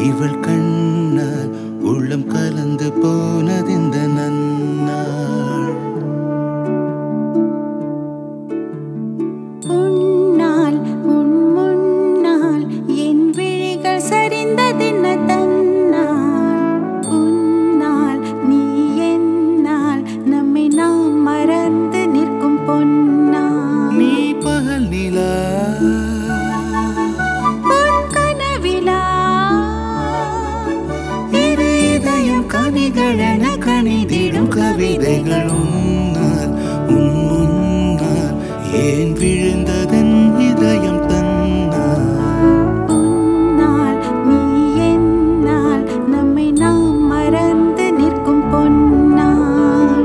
இவள் கண்ணால் உள்ளம் கலந்து போனதிந்த நன்னாள் உன்னால் உன் முன்னால் என் விழிகள் சரிந்ததென்ன தன்னால் உன்னால் நீ என்னால் நம்மை நாம் மறந்து நிற்கும் பொன்னால் நீ பகல் நிலா உன் கனவிலா இரு இதயம் கவிகளென கணிதிடும் கவிதைகள் உன்னால் உன் முன்னால் ஏன் விழுந்ததன் இதயம் தன்னால் உன்னால் நீ என்னால் நம்மை நாம் மறந்து நிற்கும் பொன்னால்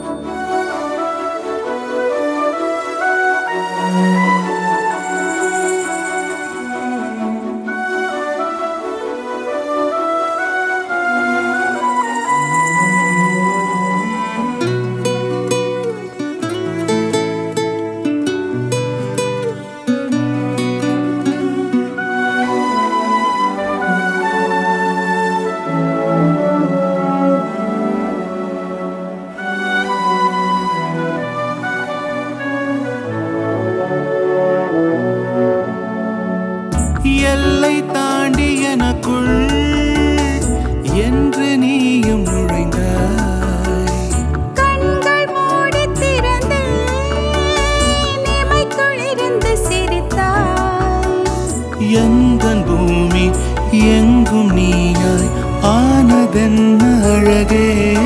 எல்லை தாண்டி எனக்குள் என்று நீயும் நுழைந்தாய் கண்கள் மூடி திறந்து இமைக்குள் இருந்து சிரித்தாய் எந்தன் பூமி எங்கும் நீயாய் ஆனதென்ன அழகே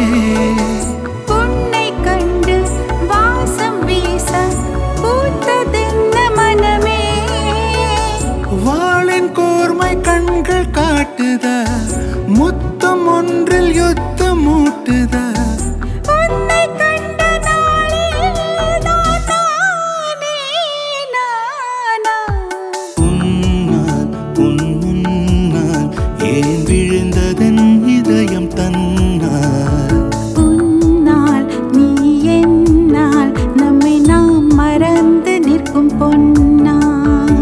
உன்னை கண்டு வாசம் வீச பூத்ததென்ன மனமே வாளின் கூர்மை கண்கள் காட்டுத முத்தம் ஒன்றில் யுத்தம் மூட்டுத உன்னை கண்ட நாளில் நான் நானே நானா உன்னால் உன் முன்னால் ஏன் விழுந்ததன் இதயம் தன்னால் உன்னால் நீ என்னால் நம்மை நாம் மறந்து நிற்கும் பொன்னால்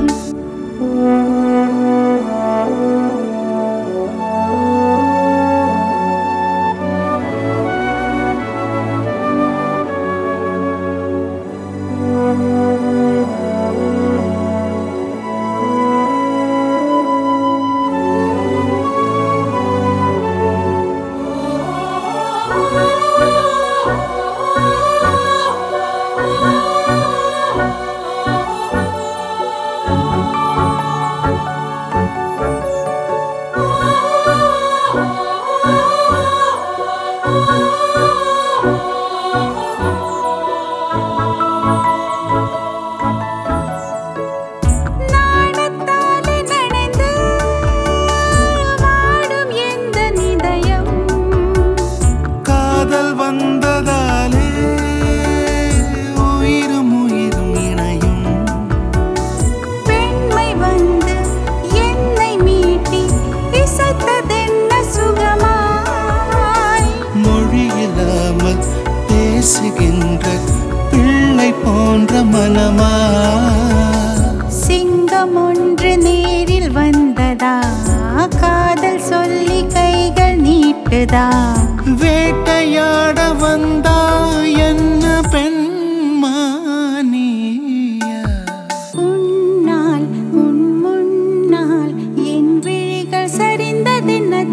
நாணத்தாலே நனைந்து வாடும் எந்த நிதயம் காதல் வந்ததாலே உயிரும் உயிரும் இணையும் பெண்மை வந்து என்னை மீட்டி இசைத்ததென்ன சுகமாய் மொழியில்லாமல் பேசுகின்ற பிள்ளை போன்ற மனமா சிங்கம் ஒன்று நேரில் வந்ததா காதல் சொல்லி கைகள் நீட்டுதா வேட்டையாட வந்தா என்ன பெண் உன் உன்னால் உன் முன்னால் என் விழிகள் சரிந்ததென்ன